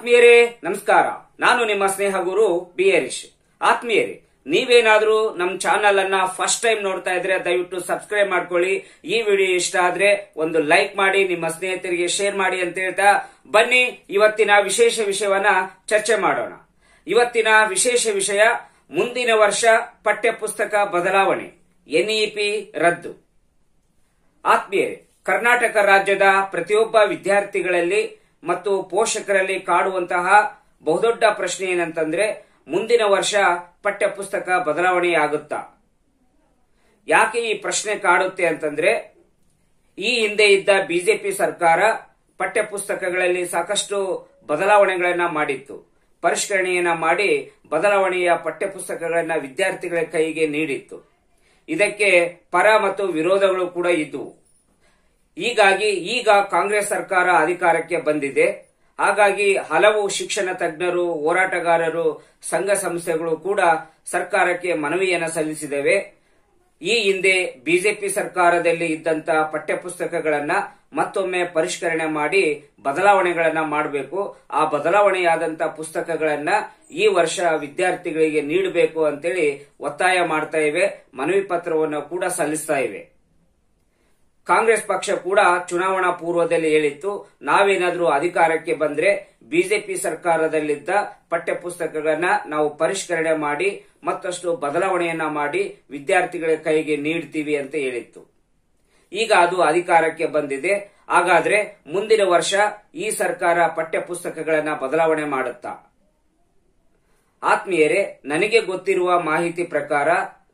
ಆತ್ಮೀಯರೇ ನಮಸ್ಕಾರ ನಾನು ನಿಮ್ಮ ಸ್ನೇಹ ಗುರು ಬಿ ಹರೀಶ್ ಆತ್ಮೀಯರೇ ನೀವೇನಾದ್ರೂ ನಮ್ಮ ಚಾನಲ್ ಅನ್ನ ಫಸ್ಟ್ ಟೈಮ್ ನೋಡ್ತಾ ಇದ್ರೆ ದಯವಿಟ್ಟು ಸಬ್ಸ್ಕ್ರೈಬ್ ಮಾಡ್ಕೊಳ್ಳಿ ಈ ವಿಡಿಯೋ ಇಷ್ಟ ಆದ್ರೆ ಒಂದು ಲೈಕ್ ಮಾಡಿ ನಿಮ್ಮ ಸ್ನೇಹಿತರಿಗೆ ಶೇರ್ ಮಾಡಿ ಅಂತ ಹೇಳ್ತಾ ಬನ್ನಿ ಇವತ್ತಿನ ವಿಶೇಷ ವಿಷಯವನ್ನ ಚರ್ಚೆ ಮಾಡೋಣ ಇವತ್ತಿನ ವಿಶೇಷ ವಿಷಯ ಮುಂದಿನ ವರ್ಷ ಪಠ್ಯಪುಸ್ತಕ ಬದಲಾವಣೆ ಎನ್ಇಪಿ ರದ್ದು ಆತ್ಮೀಯರೇ ಕರ್ನಾಟಕ ರಾಜ್ಯದ ಪ್ರತಿಯೊಬ್ಬ ವಿದ್ಯಾರ್ಥಿಗಳಲ್ಲಿ ಮತ್ತು ಪೋಷಕರಲ್ಲಿ ಕಾಡುವಂತಹ ಬಹುದೊಡ್ಡ ಪ್ರಶ್ನೆ ಏನಂತಂದ್ರೆ ಮುಂದಿನ ವರ್ಷ ಪಠ್ಯಪುಸ್ತಕ ಬದಲಾವಣೆಯಾಗುತ್ತಾ ಯಾಕೆ ಈ ಪ್ರಶ್ನೆ ಕಾಡುತ್ತೆ ಅಂತಂದ್ರೆ ಈ ಹಿಂದೆ ಇದ್ದ ಬಿಜೆಪಿ ಸರ್ಕಾರ ಪಠ್ಯಪುಸ್ತಕಗಳಲ್ಲಿ ಸಾಕಷ್ಟು ಬದಲಾವಣೆಗಳನ್ನ ಮಾಡಿತ್ತು ಪರಿಷ್ಕರಣೆಯನ್ನ ಮಾಡಿ ಬದಲಾವಣೆಯ ಪಠ್ಯಪುಸ್ತಕಗಳನ್ನ ವಿದ್ಯಾರ್ಥಿಗಳ ಕೈಗೆ ನೀಡಿತ್ತು ಇದಕ್ಕೆ ಪರ ಮತ್ತು ವಿರೋಧಗಳು ಕೂಡ ಇದ್ದವು ಹೀಗಾಗಿ ಈಗ ಕಾಂಗ್ರೆಸ್ ಸರ್ಕಾರ ಅಧಿಕಾರಕ್ಕೆ ಬಂದಿದೆ ಹಾಗಾಗಿ ಹಲವು ಶಿಕ್ಷಣ ತಜ್ಞರು ಹೋರಾಟಗಾರರು ಸಂಘ ಸಂಸ್ಥೆಗಳು ಕೂಡ ಸರ್ಕಾರಕ್ಕೆ ಮನವಿಯನ್ನ ಸಲ್ಲಿಸಿದವೆ ಈ ಹಿಂದೆ ಬಿಜೆಪಿ ಸರ್ಕಾರದಲ್ಲಿ ಇದ್ದಂತ ಪಠ್ಯಪುಸ್ತಕಗಳನ್ನ ಮತ್ತೊಮ್ಮೆ ಪರಿಷ್ಕರಣೆ ಮಾಡಿ ಬದಲಾವಣೆಗಳನ್ನ ಮಾಡಬೇಕು ಆ ಬದಲಾವಣೆಯಾದಂತ ಪುಸ್ತಕಗಳನ್ನ ಈ ವರ್ಷ ವಿದ್ಯಾರ್ಥಿಗಳಿಗೆ ನೀಡಬೇಕು ಅಂತೇಳಿ ಒತ್ತಾಯ ಮಾಡ್ತಾ ಇವೆ ಮನವಿ ಪತ್ರವನ್ನು ಕೂಡ ಸಲ್ಲಿಸ್ತಾ ಇವೆ ಕಾಂಗ್ರೆಸ್ ಪಕ್ಷ ಕೂಡ ಚುನಾವಣಾ ಪೂರ್ವದಲ್ಲಿ ಹೇಳಿತ್ತು ನಾವೇನಾದ್ರೂ ಅಧಿಕಾರಕ್ಕೆ ಬಂದ್ರೆ ಬಿಜೆಪಿ ಸರ್ಕಾರದಲ್ಲಿದ್ದ ಪಠ್ಯಪುಸ್ತಕಗಳನ್ನ ನಾವು ಪರಿಷ್ಕರಣೆ ಮಾಡಿ ಮತ್ತಷ್ಟು ಬದಲಾವಣೆಯನ್ನ ಮಾಡಿ ವಿದ್ಯಾರ್ಥಿಗಳ ಕೈಗೆ ನೀಡ್ತೀವಿ ಅಂತ ಹೇಳಿತ್ತು ಈಗ ಅದು ಅಧಿಕಾರಕ್ಕೆ ಬಂದಿದೆ ಹಾಗಾದ್ರೆ ಮುಂದಿನ ವರ್ಷ ಈ ಸರ್ಕಾರ ಪಠ್ಯಪುಸ್ತಕಗಳನ್ನ ಬದಲಾವಣೆ ಮಾಡುತ್ತಾ ಆತ್ಮೀಯರೇ ನನಗೆ ಗೊತ್ತಿರುವ ಮಾಹಿತಿ ಪ್ರಕಾರ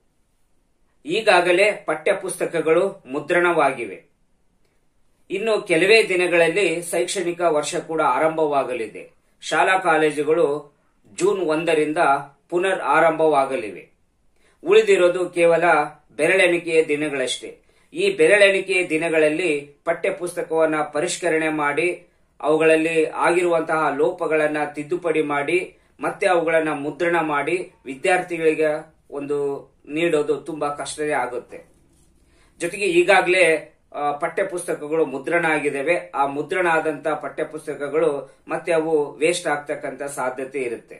ಈಗಾಗಲೇ ಪಠ್ಯಪುಸ್ತಕಗಳು ಮುದ್ರಣವಾಗಿವೆ ಇನ್ನು ಕೆಲವೇ ದಿನಗಳಲ್ಲಿ ಶೈಕ್ಷಣಿಕ ವರ್ಷ ಕೂಡ ಆರಂಭವಾಗಲಿದೆ ಶಾಲಾ ಕಾಲೇಜುಗಳು ಜೂನ್ ಒಂದರಿಂದ ಪುನರ್ ಆರಂಭವಾಗಲಿವೆ ಉಳಿದಿರೋದು ಕೇವಲ ಬೆರಳೆಣಿಕೆಯ ದಿನಗಳಷ್ಟೇ ಈ ಬೆರಳೆಣಿಕೆಯ ದಿನಗಳಲ್ಲಿ ಪಠ್ಯಪುಸ್ತಕವನ್ನ ಪರಿಷ್ಕರಣೆ ಮಾಡಿ ಅವುಗಳಲ್ಲಿ ಆಗಿರುವಂತಹ ಲೋಪಗಳನ್ನ ತಿದ್ದುಪಡಿ ಮಾಡಿ ಮತ್ತೆ ಅವುಗಳನ್ನ ಮುದ್ರಣ ಮಾಡಿ ವಿದ್ಯಾರ್ಥಿಗಳಿಗೆ ಒಂದು ನೀಡೋದು ತುಂಬಾ ಕಷ್ಟವೇ ಆಗುತ್ತೆ ಜೊತೆಗೆ ಈಗಾಗಲೇ ಪಠ್ಯಪುಸ್ತಕಗಳು ಮುದ್ರಣ ಆಗಿದ್ದಾವೆ ಆ ಮುದ್ರಣ ಆದಂತ ಪಠ್ಯಪುಸ್ತಕಗಳು ಮತ್ತೆ ಅವು ವೇಸ್ಟ್ ಆಗ್ತಕ್ಕಂತ ಸಾಧ್ಯತೆ ಇರುತ್ತೆ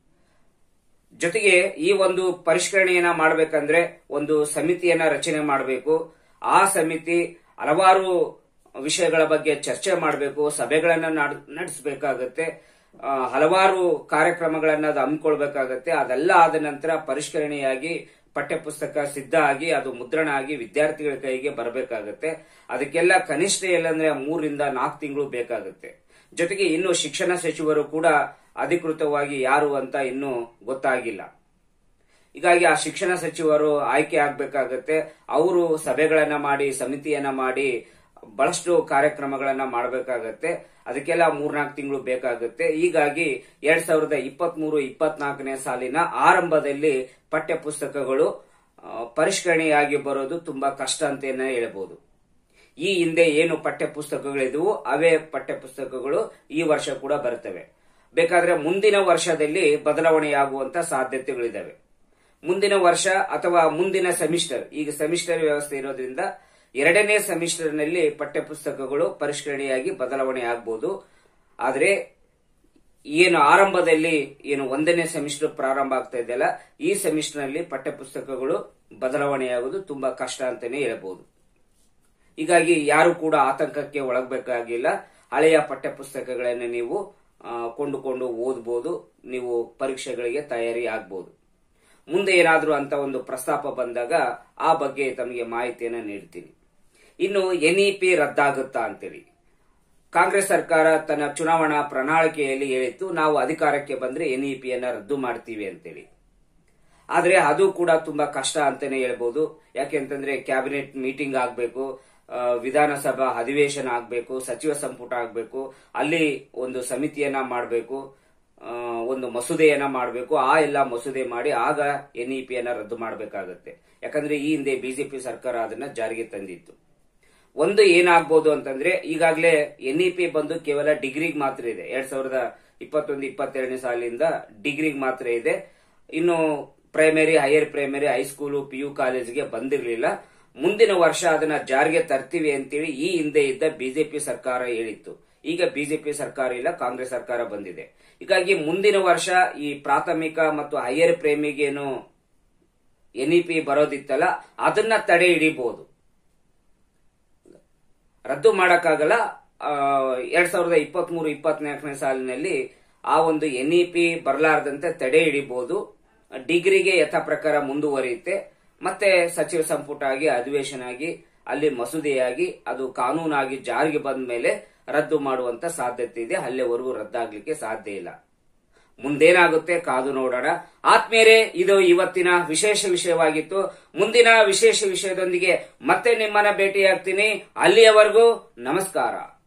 ಜೊತೆಗೆ ಈ ಒಂದು ಪರಿಷ್ಕರಣೆಯನ್ನ ಮಾಡಬೇಕಂದ್ರೆ ಒಂದು ಸಮಿತಿಯನ್ನ ರಚನೆ ಮಾಡಬೇಕು ಆ ಸಮಿತಿ ಹಲವಾರು ವಿಷಯಗಳ ಬಗ್ಗೆ ಚರ್ಚೆ ಮಾಡಬೇಕು ಸಭೆಗಳನ್ನ ನಡೆಸಬೇಕಾಗತ್ತೆ ಹಲವಾರು ಕಾರ್ಯಕ್ರಮಗಳನ್ನ ಅದು ಹಮ್ಮಿಕೊಳ್ಬೇಕಾಗತ್ತೆ ಅದೆಲ್ಲ ಆದ ನಂತರ ಪರಿಷ್ಕರಣೆಯಾಗಿ ಪಠ್ಯಪುಸ್ತಕ ಸಿದ್ಧ ಆಗಿ ಅದು ಮುದ್ರಣ ಆಗಿ ವಿದ್ಯಾರ್ಥಿಗಳ ಕೈಗೆ ಬರಬೇಕಾಗತ್ತೆ ಅದಕ್ಕೆಲ್ಲ ಕನಿಷ್ಠ ಎಲ್ಲಂದ್ರೆ ಮೂರರಿಂದ ನಾಲ್ಕು ತಿಂಗಳು ಬೇಕಾಗುತ್ತೆ ಜೊತೆಗೆ ಇನ್ನು ಶಿಕ್ಷಣ ಸಚಿವರು ಕೂಡ ಅಧಿಕೃತವಾಗಿ ಯಾರು ಅಂತ ಇನ್ನೂ ಗೊತ್ತಾಗಿಲ್ಲ ಹೀಗಾಗಿ ಆ ಶಿಕ್ಷಣ ಸಚಿವರು ಆಯ್ಕೆ ಆಗ್ಬೇಕಾಗತ್ತೆ ಅವರು ಸಭೆಗಳನ್ನ ಮಾಡಿ ಸಮಿತಿಯನ್ನ ಮಾಡಿ ಬಹಳಷ್ಟು ಕಾರ್ಯಕ್ರಮಗಳನ್ನ ಮಾಡಬೇಕಾಗತ್ತೆ ಅದಕ್ಕೆಲ್ಲ ಮೂರ್ನಾಲ್ಕು ತಿಂಗಳು ಬೇಕಾಗುತ್ತೆ ಹೀಗಾಗಿ ಎರಡ್ ಸಾವಿರದ ಇಪ್ಪತ್ತ್ ಮೂರು ಇಪ್ಪತ್ನಾಲ್ಕನೇ ಸಾಲಿನ ಆರಂಭದಲ್ಲಿ ಪಠ್ಯಪುಸ್ತಕಗಳು ಪರಿಷ್ಕರಣೆಯಾಗಿ ಬರೋದು ತುಂಬಾ ಕಷ್ಟ ಅಂತೇನೆ ಹೇಳ್ಬೋದು ಈ ಹಿಂದೆ ಏನು ಪಠ್ಯಪುಸ್ತಕಗಳಿದ್ವು ಅವೇ ಪಠ್ಯಪುಸ್ತಕಗಳು ಈ ವರ್ಷ ಕೂಡ ಬರ್ತವೆ ಬೇಕಾದ್ರೆ ಮುಂದಿನ ವರ್ಷದಲ್ಲಿ ಬದಲಾವಣೆಯಾಗುವಂತ ಸಾಧ್ಯತೆಗಳಿದಾವೆ ಮುಂದಿನ ವರ್ಷ ಅಥವಾ ಮುಂದಿನ ಸೆಮಿಸ್ಟರ್ ಈಗ ಸೆಮಿಸ್ಟರ್ ವ್ಯವಸ್ಥೆ ಇರೋದ್ರಿಂದ ಎರಡನೇ ಸೆಮಿಸ್ಟರ್ ನಲ್ಲಿ ಪಠ್ಯಪುಸ್ತಕಗಳು ಪರಿಷ್ಕರಣೆಯಾಗಿ ಬದಲಾವಣೆ ಆಗಬಹುದು ಆದರೆ ಏನು ಆರಂಭದಲ್ಲಿ ಏನು ಒಂದನೇ ಸೆಮಿಸ್ಟರ್ ಪ್ರಾರಂಭ ಆಗ್ತಾ ಇದೆಯಲ್ಲ ಈ ಸೆಮಿಸ್ಟರ್ ನಲ್ಲಿ ಪಠ್ಯಪುಸ್ತಕಗಳು ಬದಲಾವಣೆಯಾಗುವುದು ತುಂಬಾ ಕಷ್ಟ ಅಂತಾನೆ ಹೇಳಬಹುದು ಹೀಗಾಗಿ ಯಾರು ಕೂಡ ಆತಂಕಕ್ಕೆ ಒಳಗಬೇಕಾಗಿಲ್ಲ ಹಳೆಯ ಪಠ್ಯಪುಸ್ತಕಗಳನ್ನು ನೀವು ಕೊಂಡುಕೊಂಡು ಓದಬಹುದು ನೀವು ಪರೀಕ್ಷೆಗಳಿಗೆ ತಯಾರಿ ಆಗಬಹುದು ಮುಂದೆ ಏನಾದರೂ ಅಂತ ಒಂದು ಪ್ರಸ್ತಾಪ ಬಂದಾಗ ಆ ಬಗ್ಗೆ ತಮಗೆ ಮಾಹಿತಿಯನ್ನು ನೀಡ್ತೀನಿ ಇನ್ನು ಎನ್ಇಪಿ ರದ್ದಾಗುತ್ತಾ ಅಂತೇಳಿ ಕಾಂಗ್ರೆಸ್ ಸರ್ಕಾರ ತನ್ನ ಚುನಾವಣಾ ಪ್ರಣಾಳಿಕೆಯಲ್ಲಿ ಹೇಳಿತ್ತು ನಾವು ಅಧಿಕಾರಕ್ಕೆ ಬಂದ್ರೆ ಎನ್ಇಪಿಯನ್ನ ರದ್ದು ಮಾಡ್ತೀವಿ ಅಂತೇಳಿ ಆದ್ರೆ ಅದು ಕೂಡ ತುಂಬಾ ಕಷ್ಟ ಅಂತಾನೆ ಹೇಳ್ಬೋದು ಯಾಕೆಂತಂದ್ರೆ ಕ್ಯಾಬಿನೆಟ್ ಮೀಟಿಂಗ್ ಆಗಬೇಕು ವಿಧಾನಸಭಾ ಅಧಿವೇಶನ ಆಗಬೇಕು ಸಚಿವ ಸಂಪುಟ ಆಗಬೇಕು ಅಲ್ಲಿ ಒಂದು ಸಮಿತಿಯನ್ನ ಮಾಡಬೇಕು ಒಂದು ಮಸೂದೆಯನ್ನ ಮಾಡಬೇಕು ಆ ಎಲ್ಲ ಮಸೂದೆ ಮಾಡಿ ಆಗ ಎನ್ಇಪಿಯನ್ನ ರದ್ದು ಮಾಡಬೇಕಾಗತ್ತೆ ಯಾಕಂದ್ರೆ ಈ ಹಿಂದೆ ಬಿಜೆಪಿ ಸರ್ಕಾರ ಅದನ್ನ ಜಾರಿಗೆ ತಂದಿತ್ತು ಒಂದು ಏನಾಗ್ಬೋದು ಅಂತಂದ್ರೆ ಈಗಾಗಲೇ ಎನ್ಇಪಿ ಬಂದು ಕೇವಲ ಡಿಗ್ರಿಗೆ ಮಾತ್ರ ಇದೆ ಎರಡ್ ಸಾವಿರದ ಇಪ್ಪತ್ತೊಂದು ಇಪ್ಪತ್ತೆರಡನೇ ಸಾಲಿನಿಂದ ಡಿಗ್ರಿಗೆ ಮಾತ್ರ ಇದೆ ಇನ್ನು primary higher primary high school PU ಕಾಲೇಜ್ಗೆ ಬಂದಿರಲಿಲ್ಲ ಮುಂದಿನ ವರ್ಷ ಅದನ್ನ ಜಾರಿಗೆ ತರ್ತೀವಿ ಅಂತೇಳಿ ಈ ಹಿಂದೆ ಇದ್ದ ಬಿಜೆಪಿ ಸರ್ಕಾರ ಹೇಳಿತ್ತು ಈಗ ಬಿಜೆಪಿ ಸರ್ಕಾರ ಇಲ್ಲ ಕಾಂಗ್ರೆಸ್ ಸರ್ಕಾರ ಬಂದಿದೆ ಹೀಗಾಗಿ ಮುಂದಿನ ವರ್ಷ ಈ ಪ್ರಾಥಮಿಕ ಮತ್ತು ಹೈಯರ್ ಪ್ರೇಮಿಗೇನು ಎನ್ಇಪಿ ಬರೋದಿತ್ತಲ್ಲ ಅದನ್ನ ತಡೆ ಹಿಡಿಬಹುದು ರದ್ದು ಮಾಡಕ್ಕಾಗಲ್ಲ ಆ, ಎರಡ್ ಸಾವಿರದ ಇಪ್ಪತ್ತ್ ಮೂರು ಇಪ್ಪತ್ನಾಲ್ಕನೇ ಸಾಲಿನಲ್ಲಿ ಆ ಒಂದು ಎನ್ಇಪಿ ಬರಲಾರದಂತೆ ತಡೆ ಹಿಡಿಬಹುದು ಡಿಗ್ರಿಗೆ ಯಥಾ ಪ್ರಕಾರ ಮುಂದುವರಿಯುತ್ತೆ ಮತ್ತೆ ಸಚಿವ ಸಂಪುಟ ಆಗಿ ಅಧಿವೇಶನ ಆಗಿ ಅಲ್ಲಿ ಮಸೂದೆಯಾಗಿ ಅದು ಕಾನೂನಾಗಿ ಜಾರಿಗೆ ಬಂದ ಮೇಲೆ ರದ್ದು ಮಾಡುವಂತ ಸಾಧ್ಯತೆ ಇದೆ ಅಲ್ಲಿವರೆಗೂ ರದ್ದಾಗ್ಲಿಕ್ಕೆ ಸಾಧ್ಯ ಇಲ್ಲ ಮುಂದೇನಾಗುತ್ತೆ ಕಾದು ನೋಡೋಣ ಆತ್ಮೀಯರೇ ಇದು ಇವತ್ತಿನ ವಿಶೇಷ ವಿಷಯವಾಗಿತ್ತು ಮುಂದಿನ ವಿಶೇಷ ವಿಷಯದೊಂದಿಗೆ ಮತ್ತೆ ನಿಮ್ಮನ್ನ ಭೇಟಿಯಾಗ್ತೀನಿ ಅಲ್ಲಿಯವರೆಗೂ ನಮಸ್ಕಾರ